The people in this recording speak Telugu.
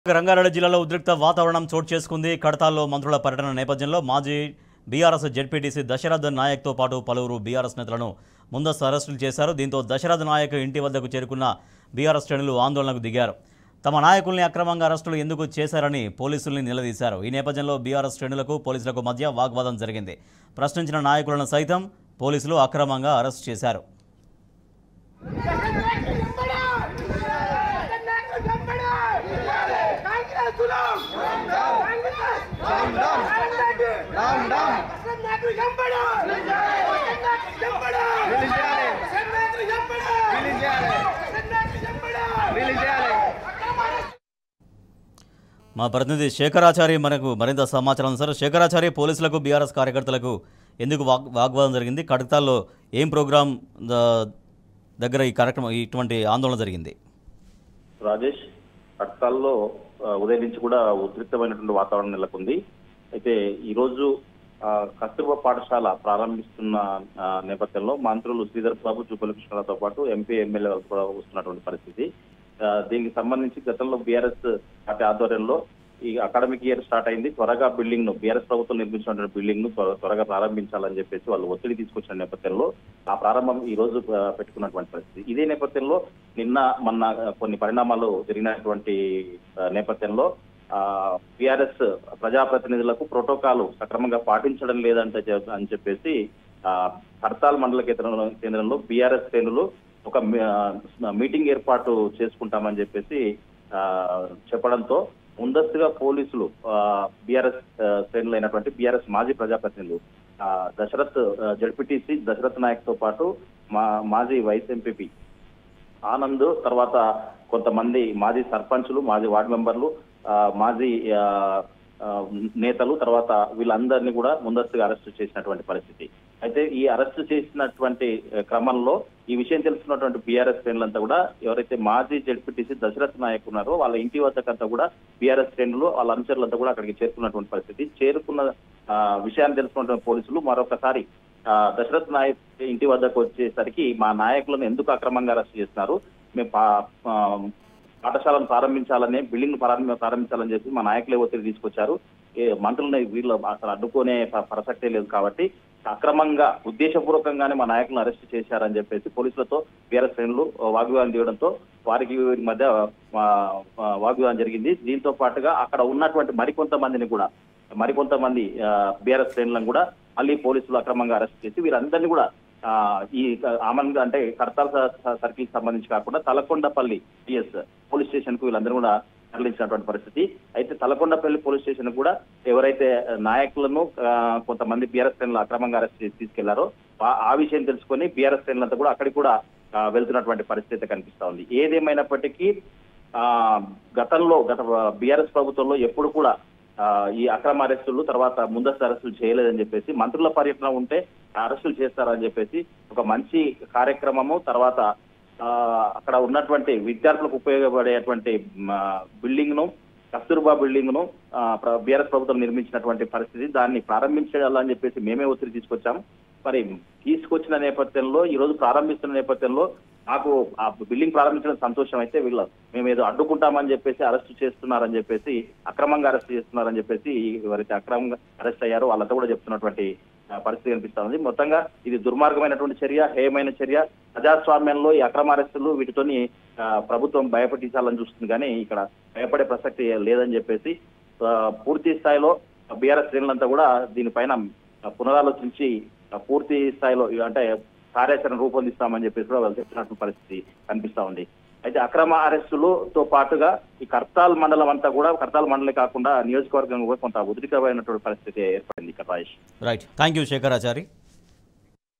రంగారెడ్డి జిల్లాలో ఉద్రిక్త వాతావరణం చోటు చేసుకుంది కడతాల్లో మంత్రుల పర్యటన నేపథ్యంలో మాజీ బీఆర్ఎస్ జెడ్పీటీసీ దశరథ్ నాయక్తో పాటు పలువురు బీఆర్ఎస్ నేతలను ముందస్తు అరెస్టులు చేశారు దీంతో దశరథ్ నాయక్ ఇంటి వద్దకు చేరుకున్న బీఆర్ఎస్ శ్రేణులు ఆందోళనకు దిగారు తమ నాయకుల్ని అక్రమంగా అరెస్టులు ఎందుకు చేశారని పోలీసుల్ని నిలదీశారు ఈ నేపథ్యంలో బీఆర్ఎస్ శ్రేణులకు పోలీసులకు మధ్య వాగ్వాదం జరిగింది ప్రశ్నించిన నాయకులను సైతం పోలీసులు అక్రమంగా అరెస్ట్ చేశారు మా ప్రతినిధి శేఖరాచారి మనకు మరింత సమాచారం సార్ శేఖరాచారి పోలీసులకు బీఆర్ఎస్ కార్యకర్తలకు ఎందుకు వాగ్ వాగ్వాదం జరిగింది కడతాల్లో ఏం ప్రోగ్రాం ద- దగ్గర ఈ కార్యక్రమం ఇటువంటి ఆందోళన జరిగింది రాజేష్ కట్టాల్లో ఆ, ఉదయం నుంచి కూడా ఉద్రిక్తమైనటువంటి వాతావరణం నెలకొంది అయితే ఈ రోజు ఆ, కస్తూర్బా పాఠశాల ప్రారంభిస్తున్న ఆ, నేపథ్యంలో మంత్రులు శ్రీధర్ బాబు జూపల్లి కృష్ణారావుతో పాటు ఎంపీ ఎమ్మెల్యే కూడా వస్తున్నటువంటి పరిస్థితి ఆ, దీనికి సంబంధించి గతంలో బీఆర్ఎస్ పార్టీ ఆధ్వర్యంలో ఈ అకాడమిక్ ఇయర్ స్టార్ట్ అయింది త్వరగా బిల్డింగ్ ను బీఆర్ఎస్ ప్రభుత్వం నిర్మించినటువంటి బిల్డింగ్ ను త్వర- త్వరగా ప్రారంభించాలని చెప్పేసి వాళ్ళు ఒత్తిడి తీసుకొచ్చిన నేపథ్యంలో ఆ ప్రారంభం ఈ రోజు ఆ, పెట్టుకున్నటువంటి పరిస్థితి ఇదే నేపథ్యంలో నిన్న మొన్న ఆ, కొన్ని పరిణామాలు జరిగినటువంటి ఆ, నేపథ్యంలో బీఆర్ఎస్ ప్రజాప్రతినిధులకు ప్రోటోకాల్ సక్రమంగా పాటించడం లేదంటే చె- అని చెప్పేసి ఆ, హర్తాల్ మండల కేంద్రంలో కేంద్రంలో బీఆర్ఎస్ శ్రేణులు ఒక మీ- ఆ, మీటింగ్ ఏర్పాటు చేసుకుంటామని చెప్పేసి ఆ, చెప్పడంతో ముందస్తుగా పోలీసులు బీఆర్ఎస్ శ్రేణులు అయినటువంటి బీఆర్ఎస్ మాజీ ప్రజాప్రతినిధులు ఆ, దశరథ్ జడ్పీటీసీ దశరథ్ నాయక్ తో పాటు మా మాజీ వైస్ ఎంపీపీ ఆనంద్ తర్వాత కొంతమంది మాజీ సర్పంచులు మాజీ వార్డు మెంబర్లు ఆ, మాజీ ఆ, ఆ, నేతలు తర్వాత వీళ్ళందరినీ కూడా ముందస్తుగా అరెస్ట్ చేసినటువంటి పరిస్థితి అయితే ఈ అరెస్ట్ చేసినటువంటి ఆ, క్రమంలో ఈ విషయం తెలుసుకున్నటువంటి బీఆర్ఎస్ శ్రేణులంతా కూడా ఎవరైతే మాజీ జడ్పీటీసీ దశరథ్ నాయక్ ఉన్నారో వాళ్ళ ఇంటి వద్దకంతా కూడా బీఆర్ఎస్ శ్రేణులు వాళ్ళ అనుచరులంతా కూడా అక్కడికి చేరుకున్నటువంటి పరిస్థితి చేరుకున్న ఆ, విషయాన్ని తెలుసుకున్నటువంటి పోలీసులు మరొకసారి ఆ, దశరథ్ నాయక్ ఇంటి వద్దకు వచ్చేసరికి మా నాయకులను ఎందుకు అక్రమంగా అరెస్ట్ చేస్తున్నారు మేము పా- ఆ, పాఠశాలను ప్రారంభించాలని బిల్డింగ్ ప్రారంభ ప్రారంభించాలని చెప్పి మా నాయకులే ఒత్తిడి తీసుకొచ్చారు ఏ మంత్రులని వీళ్ళు అసలు అడ్డుకునే ప- ప్రసక్తే లేదు కాబట్టి అక్రమంగా ఉద్దేశపూర్వకంగానే మా నాయకులను అరెస్ట్ చేశారని చెప్పేసి పోలీసులతో బీఆర్ఎస్ శ్రేణులు వాగ్వాదం చేయడంతో వారికి వీరి మధ్య ఆ, ఆ, వాగ్వాదం జరిగింది దీంతో పాటుగా అక్కడ ఉన్నటువంటి మరికొంతమందిని కూడా మరికొంతమంది బీఆర్ఎస్ శ్రేణులను కూడా మళ్ళీ పోలీసులు అక్రమంగా అరెస్ట్ చేసి వీరందరినీ కూడా ఆ, ఈ ఆమన్ అంటే కడతాల్ సర్కిల్ సంబంధించి కాకుండా తలకొండపల్లి పిఎస్ పోలీస్ స్టేషన్ కు వీళ్ళందరూ కూడా తరలించినటువంటి పరిస్థితి అయితే తలకొండపల్లి పోలీస్ స్టేషన్ కూడా ఎవరైతే నాయకులను ఆ, కొంతమంది బీఆర్ఎస్ శ్రేణులు అక్రమంగా అరెస్ట్ చేసి తీసుకెళ్లారో ఆ- ఆ విషయం తెలుసుకొని బీఆర్ఎస్ శ్రేణులంతా కూడా అక్కడికి కూడా ఆ, వెళ్తున్నటువంటి పరిస్థితి కనిపిస్తా ఉంది ఏదేమైనప్పటికీ ఆ గతంలో గత బీఆర్ఎస్ ప్రభుత్వంలో ఎప్పుడు కూడా ఆ, ఈ అక్రమ అరెస్టులు తర్వాత ముందస్తు అరెస్టులు చేయలేదని చెప్పేసి మంత్రుల పర్యటన ఉంటే అరెస్టులు చేస్తారని చెప్పేసి ఒక మంచి కార్యక్రమము తర్వాత ఆ, అక్కడ ఉన్నటువంటి విద్యార్థులకు ఉపయోగపడేటువంటి బిల్డింగ్ ను కస్తూర్బా బిల్డింగ్ ను బీఆర్ఎస్ ప్రభుత్వం నిర్మించినటువంటి పరిస్థితి దాన్ని ప్రారంభించాలని చెప్పేసి మేమే ఒత్తిడి తీసుకొచ్చాం మరి తీసుకొచ్చిన నేపథ్యంలో ఈ రోజు ప్రారంభిస్తున్న నేపథ్యంలో నాకు ఆ బిల్డింగ్ ప్రారంభించడం సంతోషం అయితే వీళ్ళు మేము ఏదో అడ్డుకుంటామని చెప్పేసి అరెస్ట్ చేస్తున్నారని చెప్పేసి అక్రమంగా అరెస్ట్ చేస్తున్నారని చెప్పేసి ఎవరైతే అక్రమంగా అరెస్ట్ అయ్యారో వాళ్ళంతా కూడా చెప్తున్నటువంటి ఆ, పరిస్థితి కనిపిస్తా ఉంది మొత్తంగా ఇది దుర్మార్గమైనటువంటి చర్య హేయమైన చర్య ప్రజాస్వామ్యంలో ఈ అక్రమ అరెస్టులు వీటితోని ఆ, ప్రభుత్వం భయపెట్టించాలని చూస్తుంది కానీ ఇక్కడ భయపడే ప్రసక్తి లేదని చెప్పేసి ఆ, పూర్తి స్థాయిలో బీఆర్ఎస్ శ్రేణులంతా కూడా దీనిపైన పునరాలోచించి ఆ, పూర్తి స్థాయిలో అంటే కార్యాచరణ రూపొందిస్తామని చెప్పేసి కూడా వాళ్ళు చెప్తున్నటువంటి పరిస్థితి కనిపిస్తా ఉంది అయితే అక్రమ అరెస్టులతో పాటుగా ఈ కర్తాల్ మండలం అంతా కూడా కర్తాల్ మండలే కాకుండా నియోజకవర్గం కూడా కొంత ఉద్రికమైనటువంటి పరిస్థితి ఏర్పడింది ఇక్కడ Rajesh right thank you Shekharachari